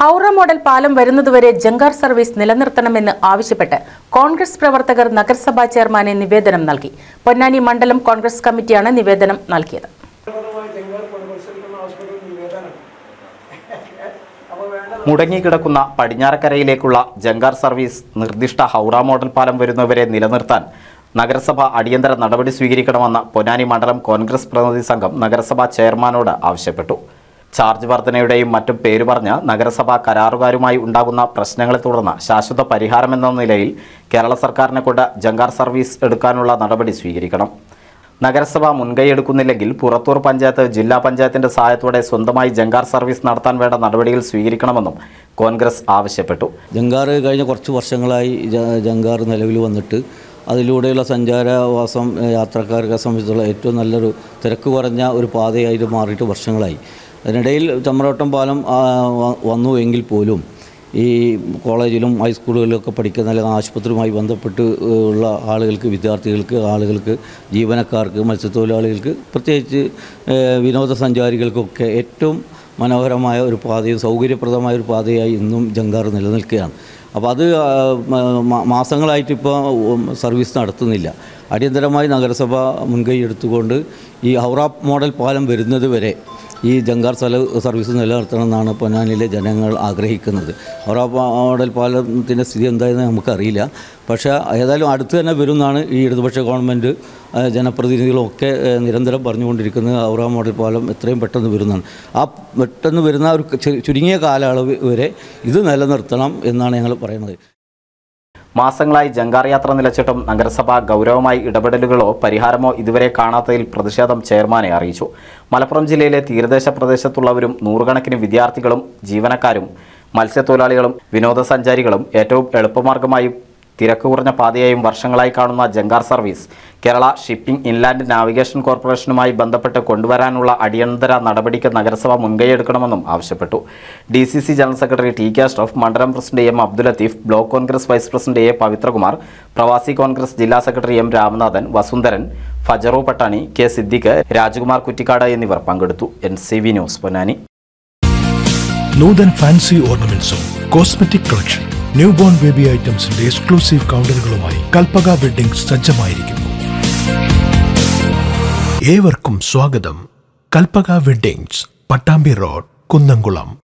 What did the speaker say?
Howrah model പാലം വരുന്നതുവരെ ജങ്കാർ service നിലനിർത്തണമെന്ന് ആവശ്യപ്പെട്ട് കോൺഗ്രസ് പ്രവർത്തകർ നഗരസഭാ ചെയർമാനെ നിവേദനം നൽകി പൊന്നാനി മണ്ഡലം കോൺഗ്രസ് കമ്മിറ്റിയാണ് നിവേദനം നൽകിയത് ഫലപ്രദമായി ജംഗാർ പുനഃപരിശോധിക്കുന്ന ആവശ്യപ്പെട്ട ഒരു നിവേദനം അപ്പോൾ വേണ്ട മുടങ്ങിക്കിടക്കുന്ന പടിഞ്ഞാറക്കരയിലേക്കുള്ള ജങ്കാർ സർവീസ് നിർദ്ദിഷ്ട ഹൗറ മോഡൽ പാലം വരുന്നവരെ നിലനിർത്താൻ നഗരസഭ അടിയന്തര നടപടി സ്വീകരിക്കണമെന്ന് പൊന്നാനി മണ്ഡലം കോൺഗ്രസ് പ്രതിനിധി സംഘം നഗരസഭാ ചെയർമാനോട് ആവശ്യപ്പെട്ടു ചാർജ് വർധനയുടെയും മറ്റും പേര് പറഞ്ഞ് നഗരസഭ കരാറുകാരുമായി ഉണ്ടാകുന്ന പ്രശ്നങ്ങളെ തുടർന്ന് ശാശ്വത പരിഹാരമെന്ന നിലയിൽ കേരള സർക്കാരിനെ കൊണ്ട് ജങ്കാർ സർവീസ് എടുക്കാനുള്ള നടപടി സ്വീകരിക്കണം നഗരസഭ മുൻകൈയെടുക്കുന്നില്ലെങ്കിൽ പുറത്തൂർ പഞ്ചായത്ത് ജില്ലാ പഞ്ചായത്തിന്റെ സഹായത്തോടെ സ്വന്തമായി ജങ്കാർ സർവീസ് നടത്താൻ വേണ്ട നടപടികൾ സ്വീകരിക്കണമെന്നും കോൺഗ്രസ് ആവശ്യപ്പെട്ടു ജങ്കാർ കഴിഞ്ഞ കുറച്ച് വർഷങ്ങളായി ജ- ജങ്കാർ നിലവിൽ വന്നിട്ട് അതിലൂടെയുള്ള സഞ്ചാരവാസം ഏഹ്, യാത്രക്കാരെ സംബന്ധിച്ചുള്ള ഏറ്റവും നല്ലൊരു തിരക്ക് കുറഞ്ഞ ഒരു പാതയായിട്ട് മാറിയിട്ട് വർഷങ്ങളായി അതിനിടയിൽ ചമ്രവട്ടം പാലം ആ, വ- വന്നു എങ്കിൽ പോലും ഈ കോളേജിലും ഹൈസ്കൂളുകളിലൊക്കെ പഠിക്കുന്ന അല്ലെങ്കിൽ ആശുപത്രിയുമായി ബന്ധപ്പെട്ട് ഏഹ്, ഉള്ള ആളുകൾക്ക് വിദ്യാർത്ഥികൾക്ക് ആളുകൾക്ക് ജീവനക്കാർക്ക് മത്സ്യത്തൊഴിലാളികൾക്ക് പ്രത്യേകിച്ച് ഏഹ്, വിനോദസഞ്ചാരികൾക്കൊക്കെ ഏറ്റവും മനോഹരമായ ഒരു പാതയും സൗകര്യപ്രദമായ ഒരു പാതയായി ഇന്നും ജങ്കാർ നിലനിൽക്കുകയാണ് അപ്പോൾ അത് ആ, മ- മ- മാസങ്ങളായിട്ട് ഇപ്പോൾ ഉം, സർവീസ് നടത്തുന്നില്ല അടിയന്തരമായി നഗരസഭ മുൻകൈ എടുത്തുകൊണ്ട് ഈ ഹൗറ മോഡൽ പാലം വരുന്നത് വരെ ഈ ജങ്കാർ സ്ഥല സർവീസ് നിലനിർത്തണമെന്നാണ് പൊന്നാനിയിലെ ജനങ്ങൾ ആഗ്രഹിക്കുന്നത് ഹൗറ മോഡൽ പാലത്തിൻ്റെ സ്ഥിതി എന്തായെന്ന് നമുക്കറിയില്ല പക്ഷേ ഏതായാലും അടുത്ത് തന്നെ വരുമെന്നാണ് ഈ ഇടതുപക്ഷ ഗവൺമെൻറ് ആ, ജനപ്രതിനിധികളും ഒക്കെ ഏ, നിരന്തരം പറഞ്ഞുകൊണ്ടിരിക്കുന്നത് ഔറ മോഡൽ പാലം എത്രയും പെട്ടെന്ന് വരുന്നതാണ് ആ പെട്ടെന്ന് വരുന്ന ഒരു ചു- ചുരുങ്ങിയ കാലയളവ് വരെ ഇത് നിലനിർത്തണം എന്നാണ് ഞങ്ങൾ പറയുന്നത് മാസങ്ങളായി ജങ്കാർ യാത്ര നിലച്ചിട്ടും നഗരസഭ ഗൗരവമായി ഇടപെടലുകളോ പരിഹാരമോ ഇതുവരെ കാണാത്തതിൽ പ്രതിഷേധം ചെയർമാനെ അറിയിച്ചു മലപ്പുറം ജില്ലയിലെ തീരദേശ പ്രദേശത്തുള്ളവരും നൂറുകണക്കിന് വിദ്യാർത്ഥികളും ജീവനക്കാരും മത്സ്യത്തൊഴിലാളികളും വിനോദസഞ്ചാരികളും ഏറ്റവും എളുപ്പമാർഗമായി തിരക്ക് കുറഞ്ഞ പാതയായും വർഷങ്ങളായി കാണുന്ന ജങ്കാർ service Kerala shipping inland navigation കോർപ്പറേഷനുമായി ബന്ധപ്പെട്ട് കൊണ്ടുവരാനുള്ള അടിയന്തര നടപടിക്ക് നഗരസഭ മുൻകൈയെടുക്കണമെന്നും ആവശ്യപ്പെട്ടു D C C general secretary T K Ashraf മണ്ഡലം president M Abdul Latheef block Congress vice president A Pavithrakumar പ്രവാസി കോൺഗ്രസ് ജില്ലാ സെക്രട്ടറി എം രാമനാഥൻ വസുന്ധരൻ ഫജറു പട്ടാണി കെ സിദ്ദിഖ് രാജകുമാർ കുറ്റിക്കാട് എന്നിവർ പങ്കെടുത്തു N C V news Ponnani Noothan fancy ഓർണമെന്റ്സും cosmetic collection new born baby ഐറ്റംസിന്റെ എക്സ്ക്ലൂസീവ് കൗണ്ടറുകളുമായി കൽപ്പക വെഡിംഗ് സജ്ജമായിരിക്കുന്നു ഏവർക്കും സ്വാഗതം കൽപ്പക വെഡിങ്സ് പട്ടാമ്പി റോഡ് കുന്നംകുളം